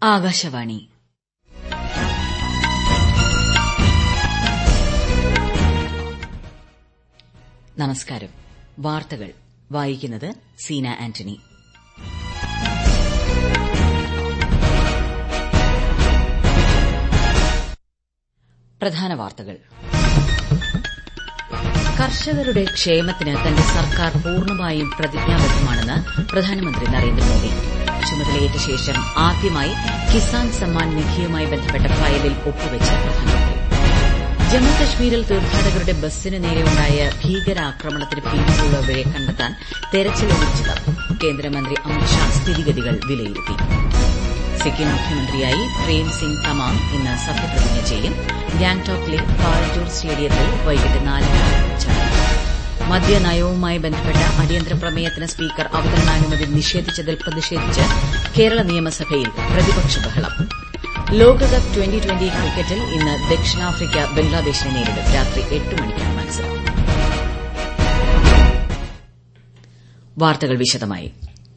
ആകാശവാണി നമസ്കാരം വാർത്തകൾ വായിക്കുന്നത് സീന ആന്റണി പ്രധാന വാർത്തകൾ കർഷകരുടെ ക്ഷേമത്തിന് തന്റെ സർക്കാർ പൂർണ്ണമായും പ്രതിജ്ഞാബദ്ധമാണെന്ന് പ്രധാനമന്ത്രി നരേന്ദ്രമോദി ചുമതലയേറ്റ ശേഷം ആദ്യമായി കിസാൻ സമ്മാൻ നിധിയുമായി ബന്ധപ്പെട്ട ഫയലിൽ ഒപ്പുവെച്ച് പ്രധാനമന്ത്രി ജമ്മുകശ്മീരിൽ തീർത്ഥാടകരുടെ ബസ്സിന് നേരെയുണ്ടായ ഭീകരാക്രമണത്തിന് പിന്നിലുള്ളവരെ കണ്ടെത്താൻ തെരച്ചിൽ ഊർജിതം കേന്ദ്രമന്ത്രി അമിത്ഷാ സ്ഥിതിഗതികൾ വിലയിരുത്തി സിക്കിം മുഖ്യമന്ത്രിയായി പ്രേം സിംഗ് തമാങ് ഇന്ന് സത്യപ്രതിജ്ഞ ചെയ്യും ഗാംഗ്ടോക്കിലെ പാലറ്റൂർ സ്റ്റേഡിയത്തിൽ വൈകിട്ട് നാലിനാണ് ചടങ്ങ് മദ്യനയവുമായി ബന്ധപ്പെട്ട അടിയന്തര പ്രമേയത്തിന് സ്പീക്കർ അവതരണാനുമതി നിഷേധിച്ചതിൽ പ്രതിഷേധിച്ച് കേരള നിയമസഭയിൽ പ്രതിപക്ഷ ബഹളം ലോകകപ്പ് ട്വന്റി ട്വന്റി ക്രിക്കറ്റിൽ ഇന്ന് ദക്ഷിണാഫ്രിക്ക ബംഗ്ലാദേശിനെ നേരിടും രാത്രി എട്ട് മണിക്കാണ് മത്സരം വാർത്തകൾ വിശദമായി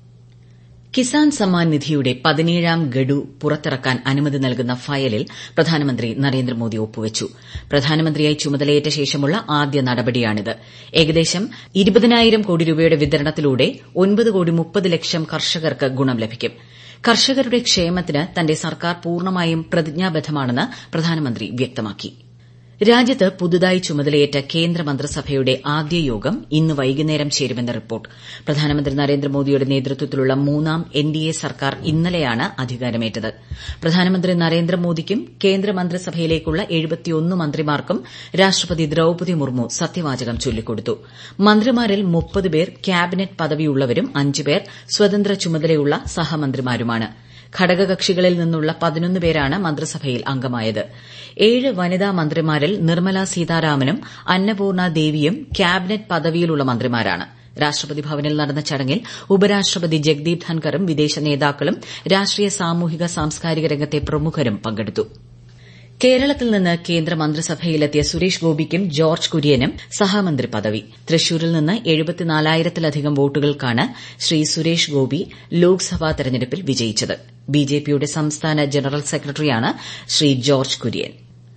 കിസാൻ സമ്മാൻ നിധിയുടെ പതിനേഴാം ഗഡു പുറത്തിറക്കാൻ അനുമതി നൽകുന്ന ഫയലിൽ പ്രധാനമന്ത്രി നരേന്ദ്രമോദി ഒപ്പുവച്ചു പ്രധാനമന്ത്രിയായി ചുമതലയേറ്റ ശേഷമുള്ള ആദ്യ നടപടിയാണിത് ഏകദേശം ഇരുപതിനായിരം കോടി രൂപയുടെ വിതരണത്തിലൂടെ ഒൻപത് കോടി മുപ്പത് ലക്ഷം കർഷകർക്ക് ഗുണം ലഭിക്കും കർഷകരുടെ ക്ഷേമത്തിന് തന്റെ സർക്കാർ പൂർണ്ണമായും പ്രതിജ്ഞാബദ്ധമാണെന്ന് പ്രധാനമന്ത്രി വ്യക്തമാക്കി രാജ്യത്ത് പുതുതായി ചുമതലയേറ്റ കേന്ദ്ര മന്ത്രിസഭയുടെ ആദ്യ യോഗം ഇന്ന് വൈകുന്നേരം ചേരുമെന്ന് റിപ്പോർട്ട് പ്രധാനമന്ത്രി നരേന്ദ്രമോദിയുടെ നേതൃത്വത്തിലുള്ള മൂന്നാം എൻഡിഎ സർക്കാർ ഇന്നലെയാണ് അധികാരമേറ്റത് പ്രധാനമന്ത്രി നരേന്ദ്രമോദിക്കും കേന്ദ്ര മന്ത്രിസഭയിലേക്കുള്ള മന്ത്രിമാർക്കും രാഷ്ട്രപതി ദ്രൌപതി മുർമു സത്യവാചകം ചൊല്ലിക്കൊടുത്തു മന്ത്രിമാരിൽ മുപ്പത് പേർ ക്യാബിനറ്റ് പദവിയുള്ളവരും അഞ്ച് പേർ സ്വതന്ത്ര ചുമതലയുള്ള സഹമന്ത്രിമാരുമാണ് ഘടകകക്ഷികളിൽ നിന്നുള്ള പതിനൊന്ന് പേരാണ് മന്ത്രിസഭയിൽ അംഗമായത് ഏഴ് വനിതാ മന്ത്രിമാരിൽ നിർമ്മല സീതാരാമനും അന്നപൂർണ ദേവിയും ക്യാബിനറ്റ് പദവിയിലുള്ള മന്ത്രിമാരാണ് രാഷ്ട്രപതി ഭവനിൽ നടന്ന ചടങ്ങിൽ ഉപരാഷ്ട്രപതി ജഗ്ദീപ് ധൻകറും വിദേശ നേതാക്കളും രാഷ്ട്രീയ സാമൂഹിക സാംസ്കാരിക രംഗത്തെ പ്രമുഖരും പങ്കെടുത്തു കേരളത്തിൽ നിന്ന് കേന്ദ്ര മന്ത്രിസഭയിലെത്തിയ സുരേഷ് ഗോപിക്കും ജോർജ് കുര്യനും സഹമന്ത്രി പദവി തൃശൂരിൽ നിന്ന് എഴുപത്തിനാലായിരത്തിലധികം വോട്ടുകൾക്കാണ് ശ്രീ സുരേഷ് ഗോപി ലോക്സഭാ തെരഞ്ഞെടുപ്പിൽ വിജയിച്ചത് ബിജെപിയുടെ സംസ്ഥാന ജനറൽ സെക്രട്ടറിയാണ് ശ്രീ ജോർജ് കുര്യൻ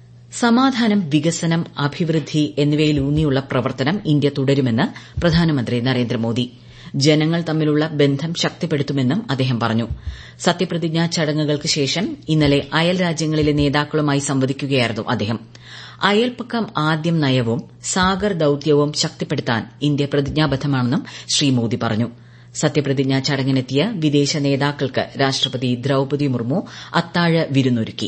സമാധാനം വികസനം അഭിവൃദ്ധി എന്നിവയിലൂന്നിയുള്ള പ്രവർത്തനം ഇന്ത്യ തുടരുമെന്ന് പ്രധാനമന്ത്രി നരേന്ദ്രമോദി ജനങ്ങൾ തമ്മിലുള്ള ബന്ധം ശക്തിപ്പെടുത്തുമെന്നും അദ്ദേഹം പറഞ്ഞു സത്യപ്രതിജ്ഞാ ചടങ്ങുകൾക്ക് ശേഷം ഇന്നലെ അയൽ രാജ്യങ്ങളിലെ നേതാക്കളുമായി സംവദിക്കുകയായിരുന്നു അദ്ദേഹം അയൽപക്കം ആദ്യം നയവും സാഗർ ദൌത്യവും ശക്തിപ്പെടുത്താൻ ഇന്ത്യ പ്രതിജ്ഞാബദ്ധമാണെന്നും ശ്രീ മോദി പറഞ്ഞു സത്യപ്രതിജ്ഞാ ചടങ്ങിനെത്തിയ വിദേശ നേതാക്കൾക്ക് രാഷ്ട്രപതി ദ്രൌപതി മുർമു അത്താഴ വിരുന്നൊരുക്കി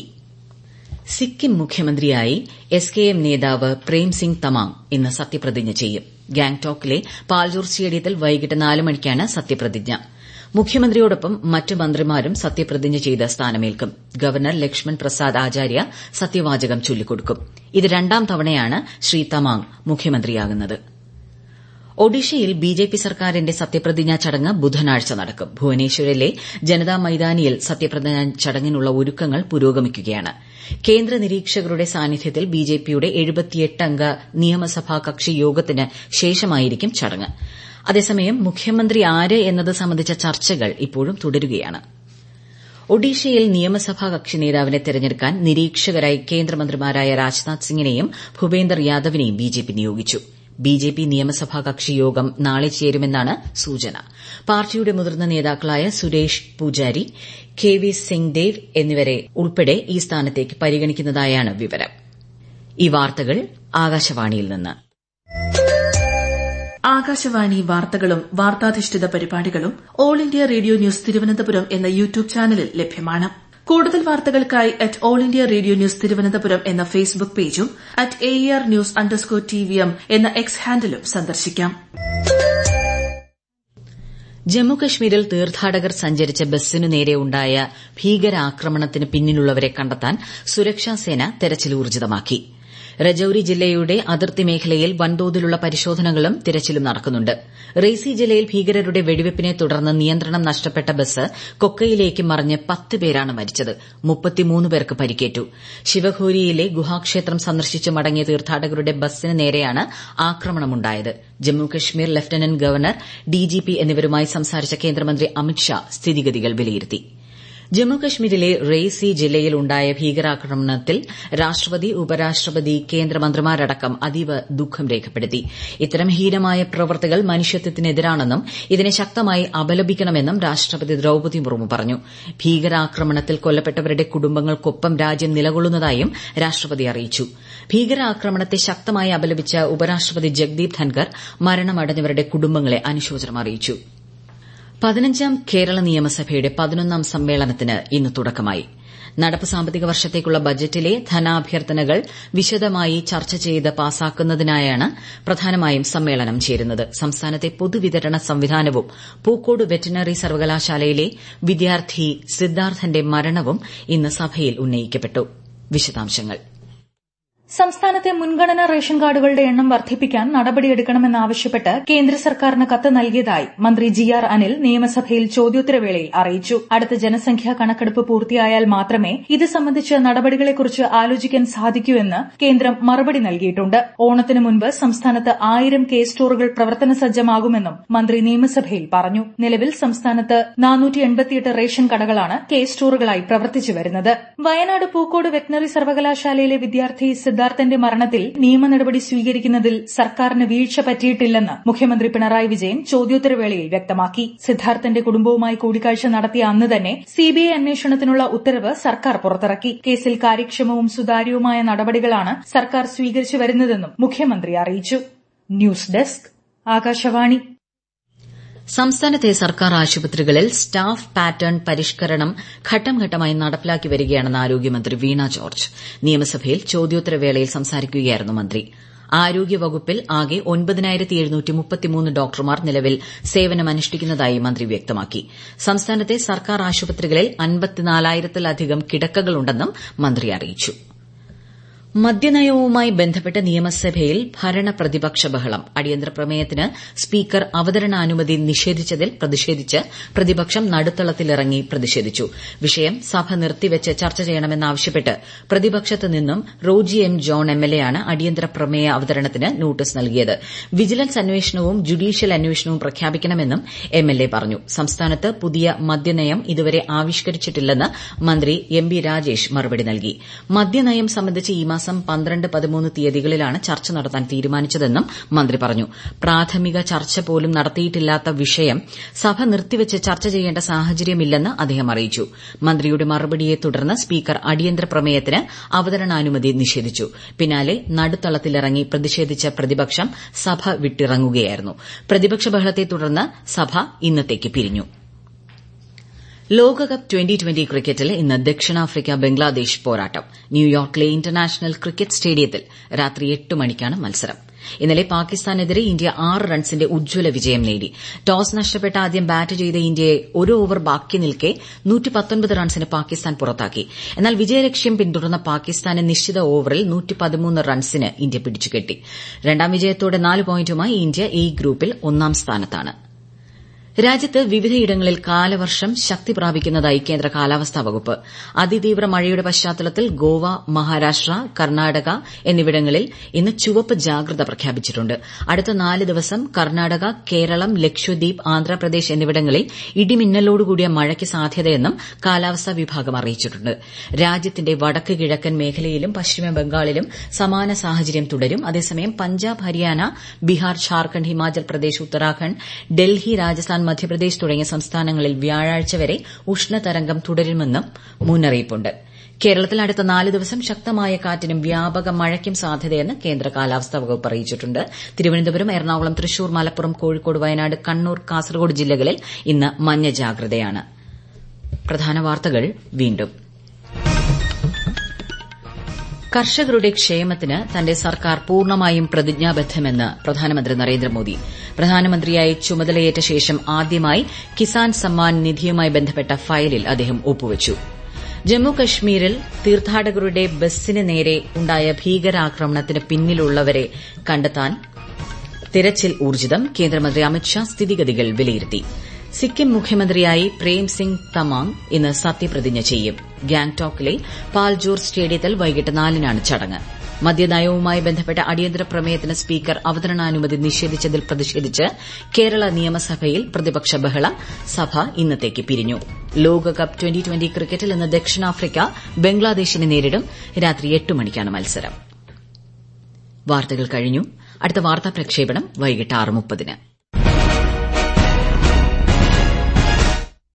സിക്കിം മുഖ്യമന്ത്രിയായി എസ് കെ എം നേതാവ് പ്രേം സിംഗ് തമാങ് ഇന്ന് സത്യപ്രതിജ്ഞ ചെയ്യും ഗാംഗ്ടോക്കിലെ പാൽജോർ സ്റ്റേഡിയത്തിൽ വൈകിട്ട് നാല് മണിക്കാണ് സത്യപ്രതിജ്ഞ മുഖ്യമന്ത്രിയോടൊപ്പം മറ്റ് മന്ത്രിമാരും സത്യപ്രതിജ്ഞ ചെയ്ത് സ്ഥാനമേൽക്കും ഗവർണർ ലക്ഷ്മൺ പ്രസാദ് ആചാര്യ സത്യവാചകം ചൊല്ലിക്കൊടുക്കും ഇത് രണ്ടാം തവണയാണ് ശ്രീ തമാങ് മുഖ്യമന്ത്രിയാകുന്നത് ഒഡീഷയിൽ ബിജെപി സർക്കാരിന്റെ സത്യപ്രതിജ്ഞാ ചടങ്ങ് ബുധനാഴ്ച നടക്കും ഭുവനേശ്വരിലെ ജനതാ മൈതാനിയിൽ സത്യപ്രതിജ്ഞാ ചടങ്ങിനുള്ള ഒരുക്കങ്ങൾ പുരോഗമിക്കുകയാണ് കേന്ദ്ര നിരീക്ഷകരുടെ സാന്നിധ്യത്തിൽ ബിജെപിയുടെ അംഗ നിയമസഭാ കക്ഷി യോഗത്തിന് ശേഷമായിരിക്കും ചടങ്ങ് അതേസമയം മുഖ്യമന്ത്രി ആര് എന്നത് സംബന്ധിച്ച ചർച്ചകൾ ഇപ്പോഴും തുടരുകയാണ് ഒഡീഷയിൽ നിയമസഭാ കക്ഷി നേതാവിനെ തെരഞ്ഞെടുക്കാൻ നിരീക്ഷകരായി കേന്ദ്രമന്ത്രിമാരായ രാജ്നാഥ് സിംഗിനെയും ഭൂപേന്ദർ യാദവിനെയും ബിജെപി നിയോഗിച്ചു ബിജെപി നിയമസഭാ കക്ഷി യോഗം നാളെ ചേരുമെന്നാണ് സൂചന പാർട്ടിയുടെ മുതിർന്ന നേതാക്കളായ സുരേഷ് പൂജാരി കെ വി സിംഗ് ദേവ് എന്നിവരെ ഉൾപ്പെടെ ഈ സ്ഥാനത്തേക്ക് പരിഗണിക്കുന്നതായാണ് വിവരം ഈ വാർത്തകൾ ആകാശവാണിയിൽ നിന്ന് ആകാശവാണി വാർത്തകളും വാർത്താധിഷ്ഠിത പരിപാടികളും all India radio news Thiruvananthapuram എന്ന യൂട്യൂബ് ചാനലിൽ ലഭ്യമാണ് കൂടുതൽ വാർത്തകൾക്കായി at all India radio news Thiruvananthapuram എന്ന ഫേസ്ബുക്ക് പേജും at A R news underscore T V M എന്ന എക്സ് ഹാൻഡിലും സന്ദർശിക്കാം ജമ്മുകശ്മീരിൽ തീർത്ഥാടകർ സഞ്ചരിച്ച ബസ്സിനു നേരെയുണ്ടായ ഭീകരാക്രമണത്തിന് പിന്നിലുള്ളവരെ കണ്ടെത്താൻ സുരക്ഷാസേന തെരച്ചിൽ ഊർജിതമാക്കി രജൌരി ജില്ലയുടെ അതിർത്തി മേഖലയിൽ വൻതോതിലുള്ള പരിശോധനകളും തിരച്ചിലും നടക്കുന്നുണ്ട് റെയ്സി ജില്ലയിൽ ഭീകരരുടെ വെടിവെപ്പിനെ തുടർന്ന് നിയന്ത്രണം നഷ്ടപ്പെട്ട ബസ് കൊക്കയിലേക്ക് മറിഞ്ഞ് പത്ത് പേരാണ് മരിച്ചത് മുപ്പത്തിമൂന്ന് പേർക്ക് പരിക്കേറ്റു ശിവഖോരിയിലെ ഗുഹാക്ഷേത്രം സന്ദർശിച്ച് മടങ്ങിയ തീർത്ഥാടകരുടെ ബസ്സിന് നേരെയാണ് ആക്രമണമുണ്ടായത് ജമ്മുകശ്മീർ ലഫ്റ്റനന്റ് ഗവർണർ ഡിജിപി എന്നിവരുമായി സംസാരിച്ച കേന്ദ്രമന്ത്രി അമിത്ഷാ സ്ഥിതിഗതികൾ വിലയിരുത്തി ജമ്മുകശ്മീരിലെ റെയ്സി ജില്ലയിൽ ഉണ്ടായ ഭീകരാക്രമണത്തിൽ രാഷ്ട്രപതി ഉപരാഷ്ട്രപതി കേന്ദ്രമന്ത്രിമാരടക്കം അതീവ ദുഃഖം രേഖപ്പെടുത്തി ഇത്തരം ഹീനമായ പ്രവൃത്തികൾ മനുഷ്യത്വത്തിനെതിരാണെന്നും ഇതിനെ ശക്തമായി അപലപിക്കണമെന്നും രാഷ്ട്രപതി ദ്രൌപതി മുർമു പറഞ്ഞു ഭീകരാക്രമണത്തിൽ കൊല്ലപ്പെട്ടവരുടെ കുടുംബങ്ങൾക്കൊപ്പം രാജ്യം നിലകൊള്ളുന്നതായും രാഷ്ട്രപതി അറിയിച്ചു ഭീകരാക്രമണത്തെ ശക്തമായി അപലപിച്ച ഉപരാഷ്ട്രപതി ജഗ്ദീപ് ധൻകർ മരണമടഞ്ഞവരുടെ കുടുംബങ്ങളെ അനുശോചനം അറിയിച്ചു പതിനഞ്ചാം കേരള നിയമസഭയുടെ പതിനൊന്നാം സമ്മേളനത്തിന് ഇന്ന് തുടക്കമായി നടപ്പ് സാമ്പത്തിക വർഷത്തേക്കുള്ള ബജറ്റിലെ ധനാഭ്യർത്ഥനകൾ വിശദമായി ചർച്ച ചെയ്ത് പാസാക്കുന്നതിനായാണ് പ്രധാനമായും സമ്മേളനം ചേരുന്നത് സംസ്ഥാനത്തെ പൊതുവിതരണ സംവിധാനവും പൂക്കോട് വെറ്റിനറി സർവകലാശാലയിലെ വിദ്യാർത്ഥി സിദ്ധാർത്ഥന്റെ മരണവും ഇന്ന് സഭയിൽ ഉന്നയിക്കപ്പെട്ടു വിശദാംശങ്ങൾ സംസ്ഥാനത്തെ മുൻഗണനാ റേഷൻ കാർഡുകളുടെ എണ്ണം വർദ്ധിപ്പിക്കാൻ നടപടിയെടുക്കണമെന്നാവശ്യപ്പെട്ട് കേന്ദ്ര സർക്കാരിന് കത്ത് നൽകിയതായി മന്ത്രി ജി ആർ അനിൽ നിയമസഭയിൽ ചോദ്യോത്തരവേളയിൽ അറിയിച്ചു അടുത്ത ജനസംഖ്യാ കണക്കെടുപ്പ് പൂർത്തിയായാൽ മാത്രമേ ഇത് സംബന്ധിച്ച നടപടികളെക്കുറിച്ച് ആലോചിക്കാൻ സാധിക്കൂ എന്ന് കേന്ദ്രം മറുപടി നൽകിയിട്ടുണ്ട് ഓണത്തിന് മുൻപ് സംസ്ഥാനത്ത് ആയിരം കെ സ്റ്റോറുകൾ പ്രവർത്തന സജ്ജമാകുമെന്നും മന്ത്രി നിയമസഭയിൽ പറഞ്ഞു നിലവിൽ സംസ്ഥാനത്ത് റേഷൻ കടകളാണ് കെ സ്റ്റോറുകളായി പ്രവർത്തിച്ചു വരുന്നത് വയനാട് പൂക്കോട് വെറ്റിനറി സർവകലാശാലയിലെ വിദ്യാർത്ഥി സിദ്ധാർത്ഥന്റെ മരണത്തിൽ നിയമ നടപടി സ്വീകരിക്കുന്നതിൽ സർക്കാരിന് വീഴ്ച പറ്റിയിട്ടില്ലെന്ന് മുഖ്യമന്ത്രി പിണറായി വിജയൻ ചോദ്യോത്തരവേളയിൽ വ്യക്തമാക്കി സിദ്ധാർത്ഥന്റെ കുടുംബവുമായി കൂടിക്കാഴ്ച നടത്തിയ അന്ന് തന്നെ സിബിഐ അന്വേഷണത്തിനുള്ള ഉത്തരവ് സർക്കാർ പുറത്തിറക്കി കേസിൽ കാര്യക്ഷമവും സുതാര്യവുമായ നടപടികളാണ് സർക്കാർ സ്വീകരിച്ചു വരുന്നതെന്നും മുഖ്യമന്ത്രി അറിയിച്ചു ന്യൂസ് ഡെസ്ക് ആകാശവാണി സംസ്ഥാനത്തെ സർക്കാർ ആശുപത്രികളിൽ സ്റ്റാഫ് പാറ്റേൺ പരിഷ്കരണം ഘട്ടം ഘട്ടമായി നടപ്പിലാക്കി വരികയാണെന്ന് ആരോഗ്യമന്ത്രി വീണ ജോർജ് നിയമസഭയിൽ ചോദ്യോത്തരവേളയിൽ സംസാരിക്കുകയായിരുന്നു മന്ത്രി ആരോഗ്യവകുപ്പിൽ ആകെ ഡോക്ടർമാർ നിലവിൽ സേവനമനുഷ്ഠിക്കുന്നതായി മന്ത്രി വ്യക്തമാക്കി സംസ്ഥാനത്തെ സർക്കാർ ആശുപത്രികളിൽ അൻപത്തിനാലായിരത്തിലധികം കിടക്കകളുണ്ടെന്നും മന്ത്രി അറിയിച്ചു മദ്യനയവുമായി ബന്ധപ്പെട്ട് നിയമസഭയിൽ ഭരണ പ്രതിപക്ഷ ബഹളം അടിയന്തര പ്രമേയത്തിന് സ്പീക്കർ അവതരണാനുമതി നിഷേധിച്ചതിൽ പ്രതിഷേധിച്ച് പ്രതിപക്ഷം നടുത്തളത്തിലിറങ്ങി പ്രതിഷേധിച്ചു വിഷയം സഭ നിർത്തിവച്ച് ചർച്ച ചെയ്യണമെന്നാവശ്യപ്പെട്ട് പ്രതിപക്ഷത്ത് നിന്നും റോജി എം ജോൺ എംഎൽഎയാണ് അടിയന്തര പ്രമേയ അവതരണത്തിന് നോട്ടീസ് നൽകിയത് വിജിലൻസ് അന്വേഷണവും ജുഡീഷ്യൽ അന്വേഷണവും പ്രഖ്യാപിക്കണമെന്നും എംഎൽഎ പറഞ്ഞു സംസ്ഥാനത്ത് പുതിയ മദ്യനയം ഇതുവരെ ആവിഷ്കരിച്ചിട്ടില്ലെന്ന് മന്ത്രി എം ബി രാജേഷ് മറുപടി നൽകി മദ്യനയം സംബന്ധിച്ച് ഈ മാസം പന്ത്രണ്ട് പതിമൂന്ന് തീയതികളിലാണ് ചർച്ച നടത്താൻ തീരുമാനിച്ചതെന്നും മന്ത്രി പറഞ്ഞു പ്രാഥമിക ചർച്ച പോലും നടത്തിയിട്ടില്ലാത്ത വിഷയം സഭ നിർത്തിവച്ച് ചർച്ച ചെയ്യേണ്ട സാഹചര്യമില്ലെന്ന് അദ്ദേഹം അറിയിച്ചു മന്ത്രിയുടെ മറുപടിയെ തുടർന്ന് സ്പീക്കർ അടിയന്തര പ്രമേയത്തിന് അവതരണാനുമതി നിഷേധിച്ചു പിന്നാലെ നടുത്തളത്തിലിറങ്ങി പ്രതിഷേധിച്ച പ്രതിപക്ഷം സഭ വിട്ടിറങ്ങുകയായിരുന്നു പ്രതിപക്ഷ ബഹളത്തെ തുടർന്ന് സഭ ഇന്നത്തേക്ക് പിരിഞ്ഞു ലോകകപ്പ് ട്വന്റി ട്വന്റി ക്രിക്കറ്റിൽ ഇന്ന് ദക്ഷിണാഫ്രിക്ക ബംഗ്ലാദേശ് പോരാട്ടം ന്യൂയോർക്കിലെ ഇന്റർനാഷണൽ ക്രിക്കറ്റ് സ്റ്റേഡിയത്തിൽ രാത്രി എട്ട് മണിക്കാണ് മത്സരം ഇന്നലെ പാകിസ്ഥാനെതിരെ ഇന്ത്യ ആറ് റൺസിന്റെ ഉജ്ജ്വല വിജയം നേടി ടോസ് നഷ്ടപ്പെട്ട് ആദ്യം ബാറ്റ് ചെയ്ത ഇന്ത്യയെ ഒരു ഓവർ ബാക്കി നിൽക്കെ റൺസിന് പാകിസ്ഥാൻ പുറത്താക്കി എന്നാൽ വിജയലക്ഷ്യം പിന്തുടർന്ന പാകിസ്ഥാനെ നിശ്ചിത ഓവറിൽ റൺസിന് ഇന്ത്യ പിടിച്ചുകെട്ടി രണ്ടാം വിജയത്തോടെ നാല് പോയിന്റുമായി ഇന്ത്യ ഈ ഗ്രൂപ്പിൽ ഒന്നാം സ്ഥാനത്താണ് രാജ്യത്ത് വിവിധയിടങ്ങളിൽ കാലവർഷം ശക്തി പ്രാപിക്കുന്നതായി കേന്ദ്ര കാലാവസ്ഥാ വകുപ്പ് അതിതീവ്ര മഴയുടെ പശ്ചാത്തലത്തിൽ ഗോവ മഹാരാഷ്ട്ര കർണാടക എന്നിവിടങ്ങളിൽ ഇന്ന് ചുവപ്പ് ജാഗ്രത പ്രഖ്യാപിച്ചിട്ടുണ്ട് അടുത്ത നാല് ദിവസം കർണാടക കേരളം ലക്ഷദ്വീപ് ആന്ധ്രാപ്രദേശ് എന്നിവിടങ്ങളിൽ ഇടിമിന്നലോടുകൂടിയ മഴയ്ക്ക് സാധ്യതയെന്നും കാലാവസ്ഥാ വിഭാഗം അറിയിച്ചിട്ടുണ്ട് രാജ്യത്തിന്റെ വടക്ക് കിഴക്കൻ മേഖലയിലും പശ്ചിമ ബംഗാളിലും സമാന സാഹചര്യം തുടരും അതേസമയം പഞ്ചാബ് ഹരിയാന ബീഹാർ ഝാർഖണ്ഡ് ഹിമാചൽ പ്രദേശ് ഉത്തരാഖണ്ഡ് ഡൽഹി രാജസ്ഥാൻ മധ്യപ്രദേശ് തുടങ്ങിയ സംസ്ഥാനങ്ങളിൽ വ്യാഴാഴ്ച വരെ ഉഷ്ണതരംഗം തുടരുമെന്നും മുന്നറിയിപ്പുണ്ട് കേരളത്തിൽ അടുത്ത നാല് ദിവസം ശക്തമായ കാറ്റിനും വ്യാപക മഴയ്ക്കും സാധ്യതയെന്ന് കേന്ദ്ര കാലാവസ്ഥാ വകുപ്പ് അറിയിച്ചിട്ടുണ്ട് തിരുവനന്തപുരം എറണാകുളം തൃശൂർ മലപ്പുറം കോഴിക്കോട് വയനാട് കണ്ണൂർ കാസർഗോഡ് ജില്ലകളിൽ ഇന്ന് മഞ്ഞ ജാഗ്രതയാണ് പ്രധാന വാർത്തകൾ വീണ്ടും കർഷകരുടെ ക്ഷേമത്തിന് തന്റെ സർക്കാർ പൂർണ്ണമായും പ്രതിജ്ഞാബദ്ധമെന്ന് പ്രധാനമന്ത്രി നരേന്ദ്രമോദി പ്രധാനമന്ത്രിയായി ചുമതലയേറ്റ ശേഷം ആദ്യമായി കിസാൻ സമ്മാൻ നിധിയുമായി ബന്ധപ്പെട്ട ഫയലിൽ അദ്ദേഹം ഒപ്പുവച്ചു ജമ്മു കശ്മീരിൽ തീർത്ഥാടകരുടെ ബസ്സിന് നേരെ ഉണ്ടായ ഭീകരാക്രമണത്തിന് പിന്നിലുള്ളവരെ കണ്ടെത്താൻ തിരച്ചിൽ ഊർജിതം കേന്ദ്രമന്ത്രി അമിത്ഷാ സ്ഥിതിഗതികൾ വിലയിരുത്തി സിക്കിം മുഖ്യമന്ത്രിയായി പ്രേം സിംഗ് തമാങ് ഇന്ന് സത്യപ്രതിജ്ഞ ചെയ്യും ഗാംഗ്ടോക്കിലെ പാൽജോർ സ്റ്റേഡിയത്തിൽ വൈകിട്ട് നാലിനാണ് ചടങ്ങ് മദ്യനയവുമായി ബന്ധപ്പെട്ട അടിയന്തര പ്രമേയത്തിന് സ്പീക്കർ അവതരണാനുമതി നിഷേധിച്ചതിൽ പ്രതിഷേധിച്ച് കേരള നിയമസഭയിൽ പ്രതിപക്ഷ ബഹളം സഭ ഇന്നത്തേക്ക് പിരിഞ്ഞു ലോകകപ്പ് ട്വന്റി ട്വന്റി ക്രിക്കറ്റിൽ ഇന്ന് ദക്ഷിണാഫ്രിക്ക ബംഗ്ലാദേശിനെ നേരിടും രാത്രി എട്ട് മണിക്കാണ് മത്സരം വാർത്തകൾ കഴിഞ്ഞു അടുത്ത വാർത്താ പ്രക്ഷേപണം വൈകിട്ട് ആറ് മുപ്പതിന്